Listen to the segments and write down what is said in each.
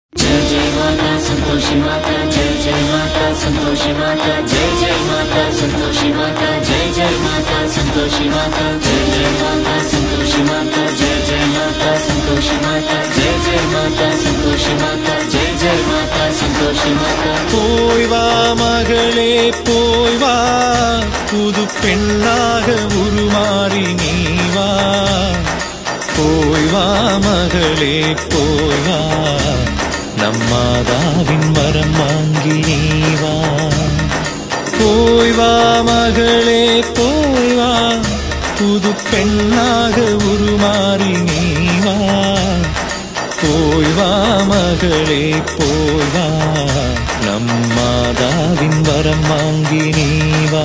जय जय माता संतोषी माता जय जय माता संतोषी माता जय जय माता संतोषी माता जय जय माता संतोषी माता जय जय माता संतोषी माता जय जय माता संतोषी माता जय जय माता संतोषी माता जय जय माता संतोषी माता போய் வா மகளே போய் வா புது பெண்ணாக உருமாறி நீ வா போய் வா மகளே போய் வா நம்மாதாவின் வரம் வாங்கி நீ வா போய் வா மகளே போய் வா புது பெண்ணாக உருமாறி நீ வா போய் வா மகளே போய் வா நம்மாதாவின் வரம் வாங்கி நீ வா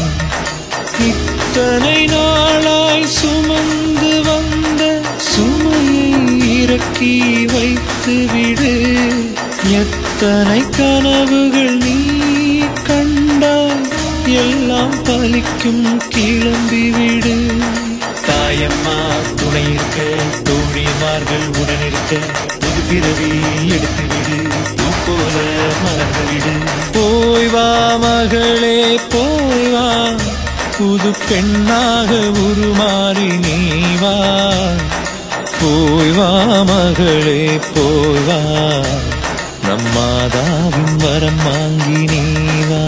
இத்தனை நாளாய் சுமந்து வந்த சுமையை இறக்கி வைத்து விடு எத்தனை கனவுகள் நீ கண்டாய் எல்லாம் பலிக்கும் கிளம்பி விடு தாயம்மா துணை இருக்க தோழிமார்கள் உடனிருக்க புது பிறவி எடுத்து விடு பூ போல மலர்ந்து விடு போய் வா மகளே போய் வா புது பெண்ணாக உருமாறி நீ வா போய் வா மகளே போய் வா நம்மாதாவின் வரம் வாங்கி நீ வா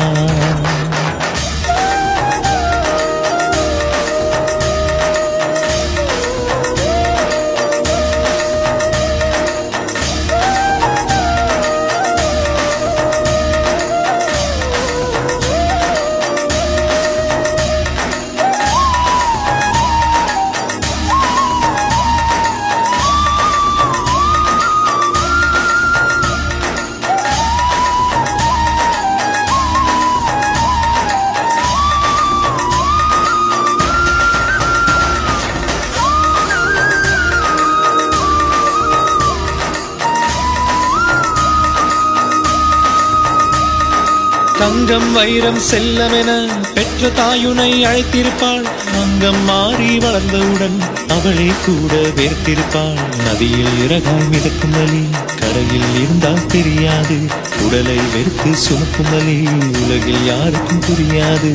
தங்கம் வைரம் செல்லமென பெற்ற தாயுனை அழைத்திருப்பாள் அங்கம் மாறி வளர்ந்தவுடன் அவளே கூட வேர்த்திருப்பாள் நதியில் இறகாய் மிதக்கும் வலி கரையில் இருந்தால் தெரியாது உடலை வெறுத்து சுமக்கும் வலி உலகில் யாருக்கும் புரியாது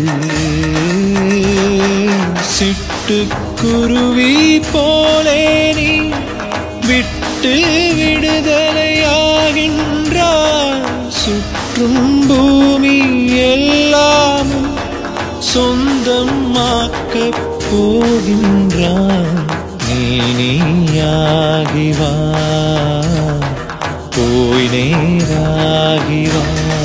சிட்டுக்குருவி போலே நீ விட்டு விடுதலையாகின்றாய் சுற்றும் பூமி எல்லாம் சொந்தமாக்கப் போகின்றான் நீ நீயாகி வா போய் நேராகி வா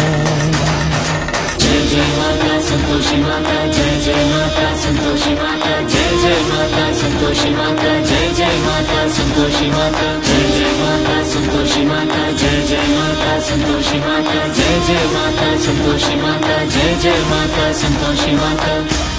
जय जय माता संतोषी माता जय जय माता संतोषी माता जय जय माता संतोषी माता जय जय माता संतोषी माता जय जय माता संतोषी माता जय जय माता संतोषी माता जय जय माता संतोषी माता जय जय माता संतोषी माता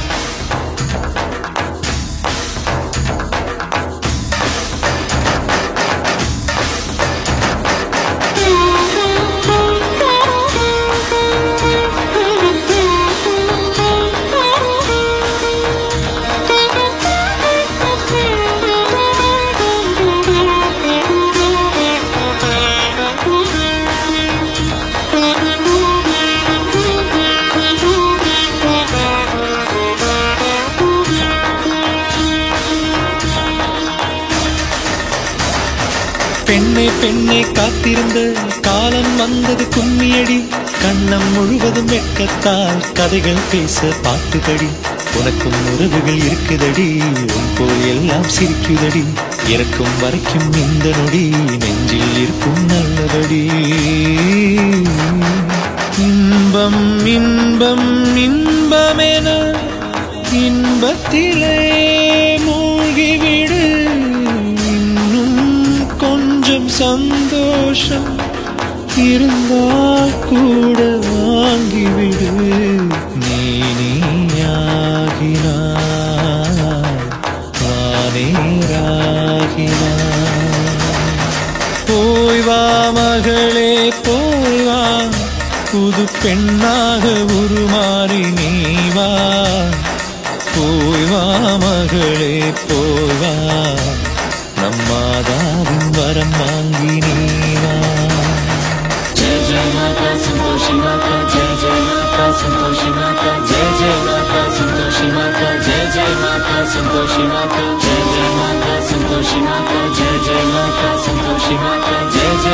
பெண்ணே பெண்ணே காத்திருந்த காலம் வந்தது கும்மியடி கண்ணம் முழுவதும் வெட்கத்தால் கதைகள் பேச பாட்டுதடி உனக்கும் உறவுகள் இருக்குதடி உன் போல் எல்லாம் சிரிக்குதடி இறக்கும் வரைக்கும் இந்த நொடி நெஞ்சில் இருக்கும் நல்லபடி இன்பம் இன்பம் இன்பமென இன்பத்திலே மூழ்கிவிடு இன்னும் கொஞ்சம் சந்தோஷம் இருந்தால் கூட வாங்கிவிடு நீ நீயாகினாய் வானேராகினாய் போய் வா மகளே போய் வா புது பெண்ணாக உருமாறி நீ வா போய் வா மகளே போய் வா நம்மாதாவின் வரம் வாங்கி நீ வா संतोषी माता जय जय माता संतोषी माता जय जय माता संतोषी माता जय जय